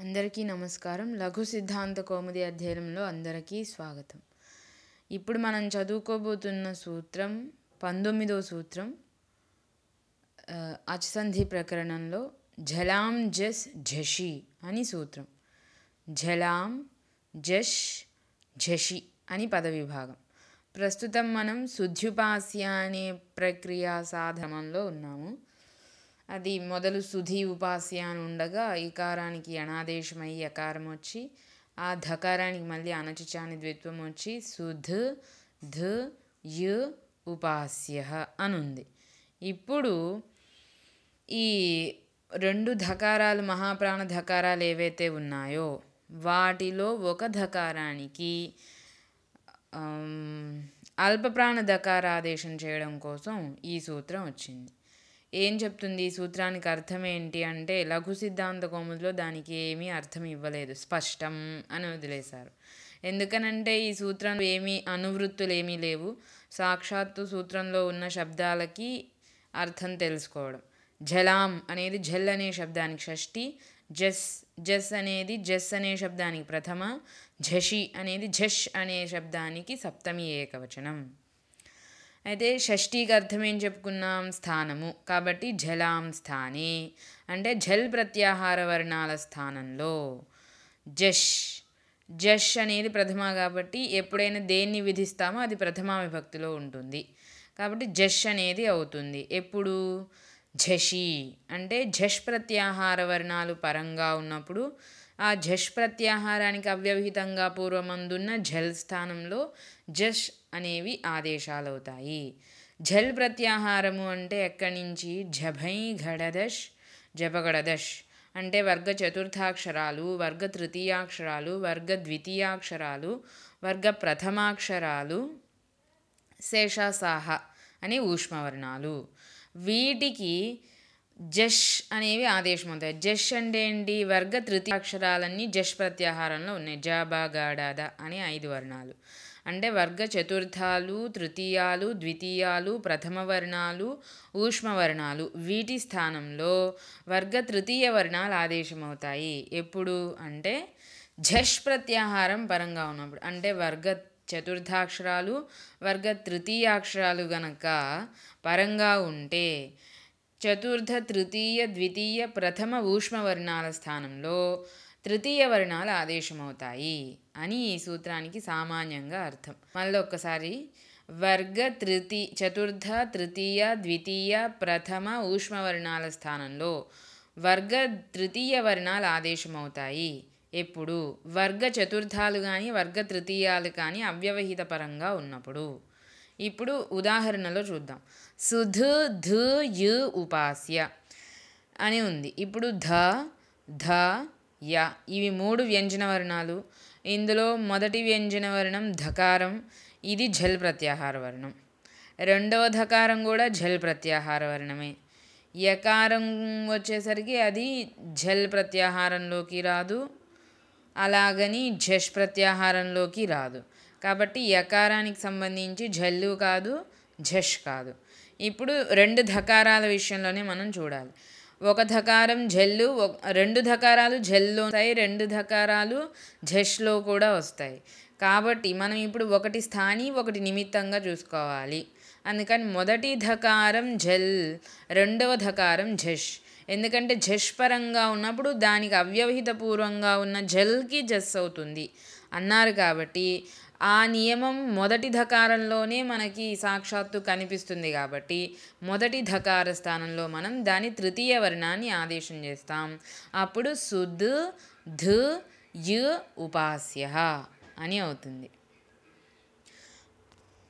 అందరికీ నమస్కారం లఘు సిద్ధాంత కౌముది అధ్యయనంలో అందరికీ స్వాగతం ఇప్పుడు మనం చదువుకోబోతున్న సూత్రం పంతొమ్మిదో సూత్రం ఆ, అచసంధి ప్రకరణంలో జలాం జస్ ఝషి అని సూత్రం జలాం జష్ ఝషి అని పద విభాగం ప్రస్తుతం మనం శుద్ధ్యుపాస్య అనే ప్రక్రియ సాధనంలో ఉన్నాము అది మొదలు సుధి ఉపాస్య అని ఉండగా ఈకారానికి అనాదేశమై యకారం వచ్చి ఆ ధకారానికి మళ్ళీ అనచిచాని ద్విత్వం వచ్చి సుధ్ ధ యు ఉపాస్య అనుంది ఇప్పుడు ఈ రెండు ధకారాలు మహాప్రాణ ధకారాలు ఏవైతే ఉన్నాయో వాటిలో ఒక ధకారానికి ఆమ్, అల్పప్రాణ దకారాదేశం చేయడం కోసం ఈ సూత్రం వచ్చింది ఏం చెప్తుంది ఈ సూత్రానికి అర్థం ఏంటి అంటే లఘు సిద్ధాంత కోముదిలో దానికి ఏమీ అర్థం ఇవ్వలేదు స్పష్టం అని వదిలేశారు ఎందుకనంటే ఈ సూత్రం ఏమీ అనువృత్తులు ఏమీ లేవు సాక్షాత్తు సూత్రంలో ఉన్న శబ్దాలకి అర్థం తెలుసుకోవడం జలాం అనేది జల్ అనే శబ్దానికి షష్ఠి జస్ జస్ అనేది జస్ అనే శబ్దానికి ప్రథమ ఝషి అనేది ఝష్ అనే శబ్దానికి సప్తమి ఏకవచనం అయితే షష్ఠీకి అర్థం ఏం చెప్పుకున్నాం స్థానము కాబట్టి జలాం స్థానే అంటే జల్ ప్రత్యాహార వర్ణాల స్థానంలో జష్ జష్ అనేది ప్రథమ కాబట్టి ఎప్పుడైనా దేన్ని విధిస్తామో అది ప్రథమా విభక్తిలో ఉంటుంది కాబట్టి జష్ అనేది అవుతుంది ఎప్పుడు ఝషి అంటే ఝష్ ప్రత్యాహార వర్ణాలు పరంగా ఉన్నప్పుడు ఆ ఝష్ ప్రత్యాహారానికి అవ్యవహితంగా పూర్వమందున్న ఝల్ స్థానంలో జష్ అనేవి ఆదేశాలు అవుతాయి ఝల్ ప్రత్యాహారము అంటే ఎక్కడి నుంచి జభై ఘడదష్ జపగడదష్ అంటే వర్గ చతుర్థాక్షరాలు వర్గ తృతీయాక్షరాలు వర్గ ద్వితీయాక్షరాలు వర్గ ప్రథమాక్షరాలు శేషాసాహ అనే ఊష్మవర్ణాలు వీటికి జష్ అనేవి ఆదేశం అవుతాయి జష్ అంటే ఏంటి వర్గ తృతీయ అక్షరాలన్నీ జష్ ప్రత్యాహారంలో ఉన్నాయి జ బ గ డ ద అనే ఐదు వర్ణాలు అంటే వర్గ చతుర్థాలు తృతీయాలు ద్వితీయాలు ప్రథమ వర్ణాలు ఊష్మ వర్ణాలు వీటి స్థానంలో వర్గ తృతీయ వర్ణాలు ఆదేశమవుతాయి ఎప్పుడు అంటే ఝష్ ప్రత్యాహారం పరంగా ఉన్నప్పుడు అంటే వర్గ చతుర్థాక్షరాలు వర్గ తృతీయాక్షరాలు గనక పరంగా ఉంటే చతుర్థ తృతీయ ద్వితీయ ప్రథమ ఊష్మ వర్ణాల స్థానంలో తృతీయ వర్ణాలు ఆదేశమవుతాయి అని ఈ సూత్రానికి సామాన్యంగా అర్థం మళ్ళీ ఒక్కసారి వర్గ తృతీ చతుర్థ తృతీయ ద్వితీయ ప్రథమ ఊష్మ వర్ణాల స్థానంలో వర్గ తృతీయ వర్ణాలు ఆదేశమవుతాయి ఎప్పుడు వర్గ చతుర్థాలు కానీ వర్గ తృతీయాలు కానీ అవ్యవహిత పరంగా ఉన్నప్పుడు ఇప్పుడు ఉదాహరణలో చూద్దాం సుధు ధు యు ఉపాస్య అని ఉంది ఇప్పుడు ధ ధ య ఇవి మూడు వ్యంజన వర్ణాలు ఇందులో మొదటి వ్యంజన వర్ణం ధకారం ఇది ఝల్ ప్రత్యాహార వర్ణం రెండవ ధకారం కూడా ఝల్ ప్రత్యాహార వర్ణమే యకారం వచ్చేసరికి అది ఝల్ ప్రత్యాహారంలోకి రాదు అలాగని ఝష్ ప్రత్యాహారంలోకి రాదు కాబట్టి యకారానికి సంబంధించి ఝల్లు కాదు ఝష్ కాదు ఇప్పుడు రెండు ధకారాల విషయంలోనే మనం చూడాలి ఒక ధకారం ఝల్లు ఒక- రెండు ధకారాలు ఝల్లో వస్తాయి రెండు ధకారాలు ఝష్లో కూడా వస్తాయి కాబట్టి మనం ఇప్పుడు ఒకటి స్థాని ఒకటి నిమిత్తంగా చూసుకోవాలి అందుకని మొదటి ధకారం ఝల్ రెండవ ధకారం ఝష్ ఎందుకంటే ఝష్ పరంగా ఉన్నప్పుడు దానికి అవ్యవహిత పూర్వంగా ఉన్న ఝల్కి జస్ అవుతుంది అన్నారు కాబట్టి ఆ నియమం మొదటి ధకారంలోనే మనకి సాక్షాత్తు కనిపిస్తుంది కాబట్టి మొదటి ధకార స్థానంలో మనం దాని తృతీయ వర్ణాన్ని ఆదేశం చేస్తాం అప్పుడు సుద్ ధ యు ఉపాస్య అని అవుతుంది